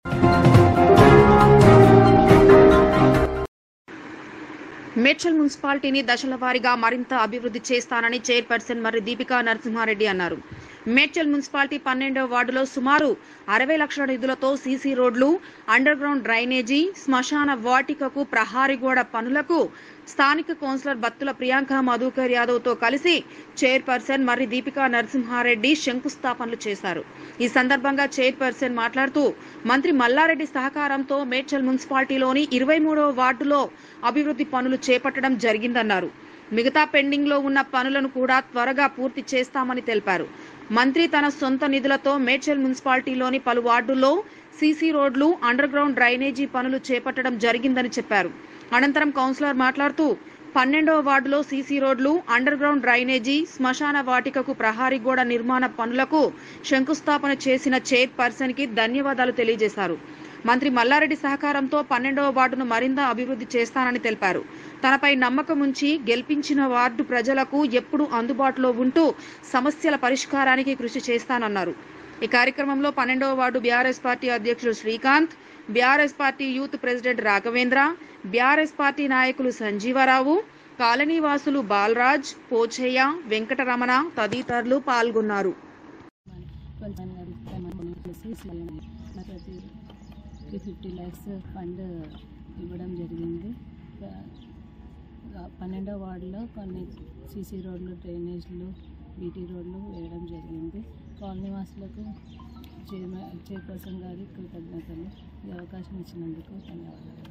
మేడ్చల్ మున్సిపాలిటీని దశల వారీగా మరింత అభివృద్ధి చేస్తానని చైర్పర్సన్ మరి దీపికా నరసింహారెడ్డి అన్నారు మేడ్చల్ మున్సిపాలిటీ పన్నెండవ వార్డులో సుమారు అరవై లక్షల నిధులతో సీసీ రోడ్లు అండర్ గ్రౌండ్ డ్రైనేజీ శ్మశాన వాటికకు ప్రహారీ గోడ పనులకు స్థానిక కౌన్సిలర్ బత్తుల ప్రియాంక మధుకర్ యాదవ్ తో కలిసి చైర్పర్సన్ మరి దీపికా నరసింహారెడ్డి శంకుస్థాపనలు చేశారు ఈ సందర్భంగా చైర్పర్సన్ మాట్లాడుతూ మంత్రి మల్లారెడ్డి సహకారంతో మేడ్చల్ మున్సిపాలిటీలోని ఇరవై మూడవ వార్డులో అభివృద్ధి పనులు చేపట్టడం జరిగిందన్నారు మిగతా పెండింగ్ లో ఉన్న పనులను కూడా త్వరగా పూర్తి చేస్తామని తెలిపారు మంత్రి తన సొంత నిధులతో మేడ్చల్ మున్సిపాలిటీలోని పలు వార్డుల్లో సీసీ రోడ్లు అండర్ గ్రౌండ్ డ్రైనేజీ పనులు చేపట్టడం జరిగిందని చెప్పారు అనంతరం కౌన్సిలర్ మాట్లాడుతూ పన్నెండవ వార్డులో సీసీ రోడ్లు అండర్ గ్రౌండ్ డ్రైనేజీ శ్మశాన వాటికకు ప్రహారీ గోడ నిర్మాణ పనులకు శంకుస్థాపన చేసిన చైర్పర్సన్ కి ధన్యవాదాలు తెలియజేశారు మంత్రి మల్లారెడ్డి సహకారంతో పన్నెండవ వార్డును మరింత అభివృద్ధి చేస్తానని తెలిపారు తనపై నమ్మకం ఉంచి గెలిపించిన వార్డు ప్రజలకు ఎప్పుడూ అందుబాటులో ఉంటూ సమస్యల పరిష్కారానికి కృషి చేస్తానన్నారు ఈ కార్యక్రమంలో పన్నెండవ వార్డు బీఆర్ఎస్ పార్టీ అధ్యక్షులు Srikanth BRS party youth president Raghavendra BRS party నాయకులు సంజీవరావు కాలనీ వాసులు బాలరాజ్ పోచయ్య వెంకటరమణ తదితరులు పాల్గొన్నారు కొంచెం ప్రతి త్రీ ఫిఫ్టీ ల్యాక్స్ ఫండ్ ఇవ్వడం జరిగింది పన్నెండో వార్డులో కొన్ని సీసీ రోడ్లు డ్రైనేజ్లు బీటీ రోడ్లు వేయడం జరిగింది కాలనీ వాసులకు చైర్మన్ చైర్పర్సన్ గారి కృతజ్ఞతలు ఈ అవకాశం ఇచ్చినందుకు ధన్యవాదాలు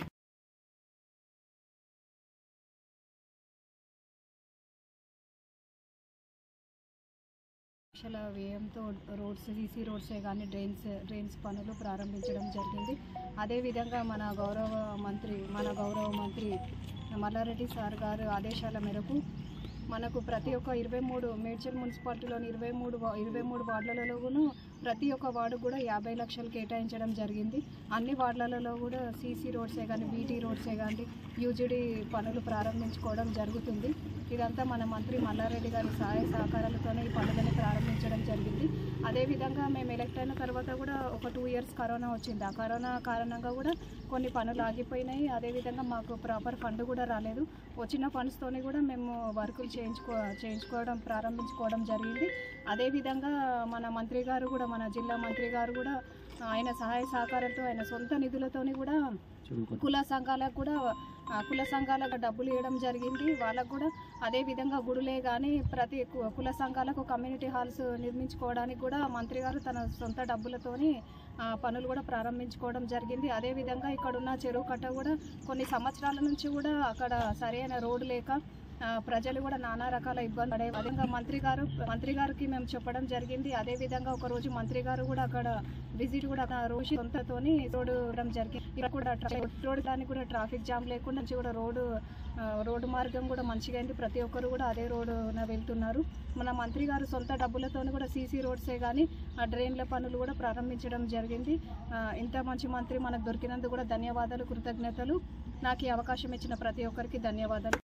లక్షల వ్యయంతో రోడ్స్ సీసీ రోడ్సే కానీ డ్రైన్స్ డ్రైన్స్ పనులు ప్రారంభించడం జరిగింది అదేవిధంగా మన గౌరవ మంత్రి మన గౌరవ మంత్రి మల్లారెడ్డి సార్ గారు ఆదేశాల మేరకు మనకు ప్రతి ఒక్క ఇరవై మూడు మేడ్చల్ మున్సిపాలిటీలోని ఇరవై మూడు వా- ఇరవై మూడు వార్డులలోనూ ప్రతి ఒక్క వార్డు కూడా యాభై లక్షలు కేటాయించడం జరిగింది అన్ని వార్డులలో కూడా సీసీ రోడ్సే కానీ బీటీ రోడ్సే కానీ యూజీడీ పనులు ప్రారంభించుకోవడం జరుగుతుంది ఇదంతా మన మంత్రి మల్లారెడ్డి గారి సహాయ సహకారాలతోనే ఈ పనులను ప్రారంభించడం జరిగింది అదేవిధంగా మేము ఎలక్ట్ అయిన తర్వాత కూడా ఒక టూ ఇయర్స్ కరోనా వచ్చింది ఆ కరోనా కారణంగా కూడా కొన్ని పనులు ఆగిపోయినాయి అదేవిధంగా మాకు ప్రాపర్ ఫండ్ కూడా రాలేదు వచ్చిన ఫండ్స్తోని కూడా మేము వర్కులు చేయించుకో చేయించుకోవడం ప్రారంభించుకోవడం జరిగింది అదేవిధంగా మన మంత్రి గారు కూడా మన జిల్లా మంత్రి గారు కూడా ఆయన సహాయ సహకారంతో ఆయన సొంత నిధులతోని కూడా కుల సంఘాలకు కూడా ఆ, కుల సంఘాలకు డబ్బులు ఇవ్వడం జరిగింది వాళ్ళకు కూడా అదే విధంగా గుడులే కానీ ప్రతి కు- కుల సంఘాలకు కమ్యూనిటీ హాల్స్ నిర్మించుకోవడానికి కూడా మంత్రి గారు తన సొంత డబ్బులతోని ఆ, పనులు కూడా ప్రారంభించుకోవడం జరిగింది అదేవిధంగా ఇక్కడ ఉన్న చెరువు కట్ట కూడా కొన్ని సంవత్సరాల నుంచి కూడా అక్కడ సరైన రోడ్డు లేక ఆ, ప్రజలు కూడా నానా రకాల ఇబ్బంది పడే విధంగా మంత్రి గారు మంత్రి గారికి మేము చెప్పడం జరిగింది అదే విధంగా ఒక రోజు మంత్రి గారు కూడా అక్కడ విజిట్ కూడా ఆ రోజు సొంతతోని రోడ్డు ఇవ్వడం జరిగింది ఇక్కడ కూడా ట్రా- రోడ్డు దానికి కూడా ట్రాఫిక్ జామ్ లేకుండా మంచి కూడా రోడ్డు ఆ, రోడ్డు మార్గం కూడా మంచిగా అయింది ప్రతి ఒక్కరు కూడా అదే రోడ్డున వెళ్తున్నారు మన మంత్రి గారు సొంత డబ్బులతోని కూడా సీసీ రోడ్సే కానీ ఆ డ్రైన్ల పనులు కూడా ప్రారంభించడం జరిగింది ఆ, ఇంత మంచి మంత్రి మనకు దొరికినందుకు కూడా ధన్యవాదాలు కృతజ్ఞతలు నాకు ఈ అవకాశం ఇచ్చిన ప్రతి ఒక్కరికి ధన్యవాదాలు